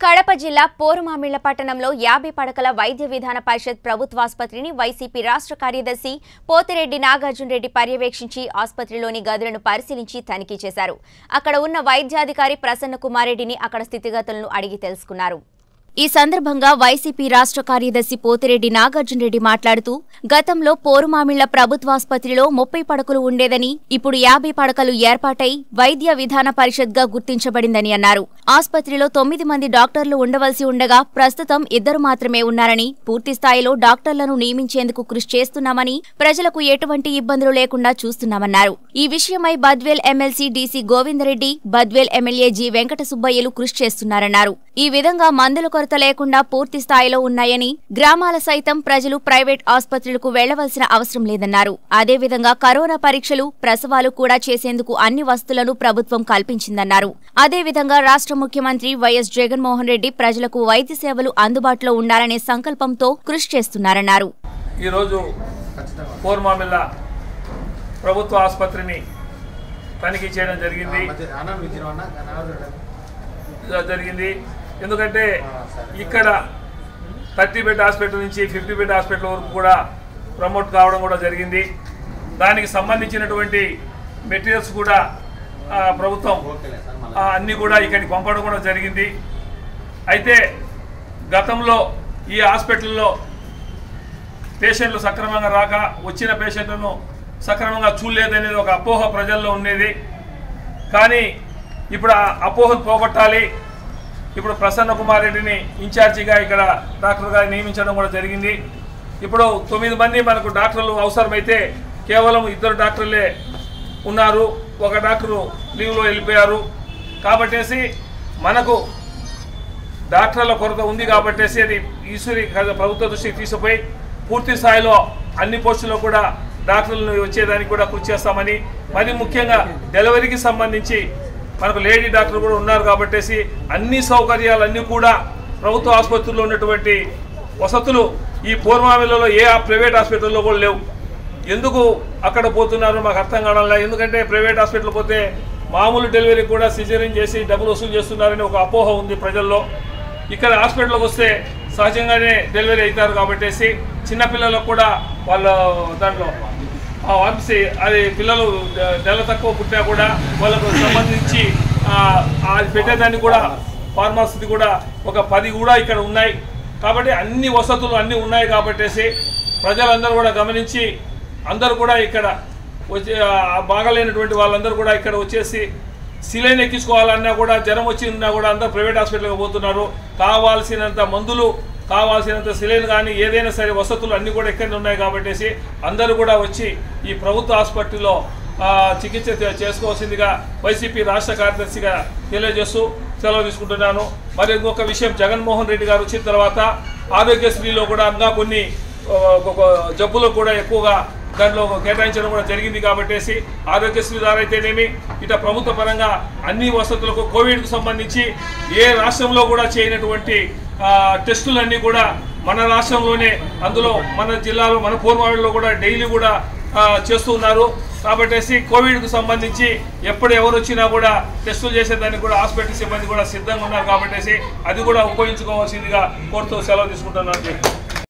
కడప జిల్లా పోరుమామిళ్ల పట్టణంలో యాభై పడకల వైద్య విధాన పరిషత్ ప్రభుత్వాసుపత్రిని వైసీపీ రాష్ట్ర కార్యదర్శి పోతిరెడ్డి నాగార్జున రెడ్డి పర్యవేక్షించి ఆసుపత్రిలోని గదులను పరిశీలించి తనిఖీ చేశారు అక్కడ ఉన్న వైద్యాధికారి ప్రసన్న కుమార్ రెడ్డిని అక్కడ స్థితిగతులను అడిగి తెలుసుకున్నారు ఈ సందర్భంగా వైసీపీ రాష్ట్ర కార్యదర్శి పోతిరెడ్డి నాగార్జున రెడ్డి మాట్లాడుతూ గతంలో పోరుమామిళ్ల ప్రభుత్వాసుపత్రిలో ముప్పై పడకలు ఉండేదని ఇప్పుడు యాభై పడకలు ఏర్పాటై వైద్య విధాన పరిషత్గా గుర్తించబడిందని అన్నారు ఆసుపత్రిలో తొమ్మిది మంది డాక్టర్లు ఉండవలసి ఉండగా ప్రస్తుతం ఇద్దరు మాత్రమే ఉన్నారని పూర్తి స్థాయిలో డాక్టర్లను నియమించేందుకు కృషి చేస్తున్నామని ప్రజలకు ఎటువంటి ఇబ్బందులు లేకుండా చూస్తున్నామన్నారు ఈ విషయమై Badvel MLC DC Govindareddy Badvel MLA G Venkata సుబ్బయ్యలు కృషి చేస్తున్నారన్నారు ఈ విధంగా మందుల కొరత లేకుండా పూర్తి స్థాయిలో ఉన్నాయని గ్రామాల సైతం ప్రజలు ప్రైవేట్ ఆసుపత్రులకు వెళ్లవలసిన అవసరం లేదన్నారు అదేవిధంగా కరోనా పరీక్షలు ప్రసవాలు కూడా చేసేందుకు అన్ని వస్తువులను ప్రభుత్వం కల్పించిందన్నారు అదేవిధంగా రాష్ట్ర ముఖ్యమంత్రి వైఎస్ జగన్మోహన్ రెడ్డి ప్రజలకు వైద్య సేవలు అందుబాటులో ఉండాలనే సంకల్పంతో కృషి చేస్తున్నారన్నారు ఈరోజు కోర్మామిల్ల ప్రభుత్వ ఆసుపత్రిని తనిఖీ చేయడం జరిగింది జరిగింది ఎందుకంటే ఇక్కడ థర్టీ బెడ్ హాస్పిటల్ నుంచి ఫిఫ్టీ బెడ్ హాస్పిటల్ వరకు కూడా ప్రమోట్ కావడం కూడా జరిగింది దానికి సంబంధించినటువంటి మెటీరియల్స్ కూడా ఆ, ప్రభుత్వం ఆ, అన్నీ కూడా ఇక్కడికి పంపడం కూడా జరిగింది అయితే గతంలో ఈ హాస్పిటల్లో పేషెంట్లు సక్రమంగా రాక వచ్చిన పేషెంట్లను సక్రమంగా చూడలేదనేది ఒక అపోహ ప్రజల్లో ఉండేది కానీ ఇప్పుడు ఆ అపోహను పోగొట్టాలి ఇప్పుడు ప్రసన్న కుమార్ రెడ్డిని ఇన్ఛార్జిగా ఇక్కడ డాక్టర్గా నియమించడం కూడా జరిగింది ఇప్పుడు తొమ్మిది మంది మనకు డాక్టర్లు అవసరమైతే కేవలం ఇద్దరు డాక్టర్లే ఉన్నారు ఒక డాక్టరు లీవ్లో వెళ్ళిపోయారు కాబట్టేసి మనకు డాక్టర్ల కొరత ఉంది కాబట్టేసి అది ఈశ్వరి ప్రభుత్వ దృష్టికి తీసుకుపోయి పూర్తి స్థాయిలో అన్ని పోస్టుల్లో కూడా డాక్టర్లు వచ్చేదానికి కూడా కృషి చేస్తామని మరి ముఖ్యంగా డెలివరీకి సంబంధించి మనకు లేడీ డాక్టర్ కూడా ఉన్నారు కాబట్టేసి అన్ని సౌకర్యాలన్నీ కూడా ప్రభుత్వ ఆసుపత్రుల్లో ఉన్నటువంటి వసతులు ఈ పూర్వామిలలో ఏ ప్రైవేట్ హాస్పిటల్లో కూడా లేవు ఎందుకు అక్కడ పోతున్నారు మాకు అర్థం కావడంలా ఎందుకంటే ప్రైవేట్ హాస్పిటల్ పోతే మామూలు డెలివరీ కూడా సిజరీన్ చేసి డబ్బులు వసూలు చేస్తున్నారని ఒక అపోహ ఉంది ప్రజల్లో ఇక్కడ హాస్పిటల్కి వస్తే సహజంగానే డెలివరీ అవుతారు కాబట్టేసి చిన్నపిల్లలకు కూడా వాళ్ళ దాంట్లో ఆ వంశీ అది పిల్లలు నెల తక్కువ పుట్టినా కూడా వాళ్ళకు సంబంధించి ఆ, అది పెట్టేదానికి కూడా ఫార్మసీ కూడా ఒక పది కూడా ఇక్కడ ఉన్నాయి కాబట్టి అన్ని వసతులు అన్నీ ఉన్నాయి కాబట్టేసి ప్రజలందరూ కూడా గమనించి అందరూ కూడా ఇక్కడ వచ్చి ఆ, బాగాలేనటువంటి వాళ్ళందరూ కూడా ఇక్కడ వచ్చేసి సిలైన్ ఎక్కించుకోవాలన్నా కూడా జ్వరం వచ్చి ఉన్నా కూడా అందరూ ప్రైవేట్ హాస్పిటల్కి పోతున్నారు కావాల్సినంత మందులు కావాల్సినంత సిలైన్ కానీ ఏదైనా సరే వసతులు అన్నీ కూడా ఇక్కడనే ఉన్నాయి కాబట్టేసి అందరూ కూడా వచ్చి ఈ ప్రభుత్వ ఆసుపత్రిలో ఆ, చికిత్స చే- చేసుకోవాల్సిందిగా వైసీపీ రాష్ట్ర కార్యదర్శిగా తెలియజేస్తూ సెలవు తీసుకుంటున్నాను మరి ఇంకొక విషయం జగన్మోహన్ రెడ్డి గారు వచ్చిన తర్వాత ఆరోగ్యశ్రీలో కూడా ఇంకా కొన్ని ఆ, ఒక జబ్బులు కూడా ఎక్కువగా దాంట్లో కేటాయించడం కూడా జరిగింది కాబట్టేసి ఆరోగ్యశ్రీ ద్వారా అయితేనేమి ఇట ప్రభుత్వ పరంగా అన్ని వసతులకు కోవిడ్కు సంబంధించి ఏ రాష్ట్రంలో కూడా చేయనటువంటి ఆ, టెస్టులన్నీ కూడా మన రాష్ట్రంలోనే అందులో మన జిల్లాలో మన పూర్వాడలో కూడా డైలీ కూడా ఆ, చేస్తూ ఉన్నారు కాబట్టేసి కోవిడ్కు సంబంధించి ఎప్పుడు ఎవరు వచ్చినా కూడా టెస్టులు చేసేదానికి కూడా హాస్పిటల్ సిబ్బంది కూడా సిద్ధంగా ఉన్నారు కాబట్టేసి అది కూడా ఉపయోగించుకోవాల్సిందిగా కోరుతూ సెలవు తీసుకుంటున్నాను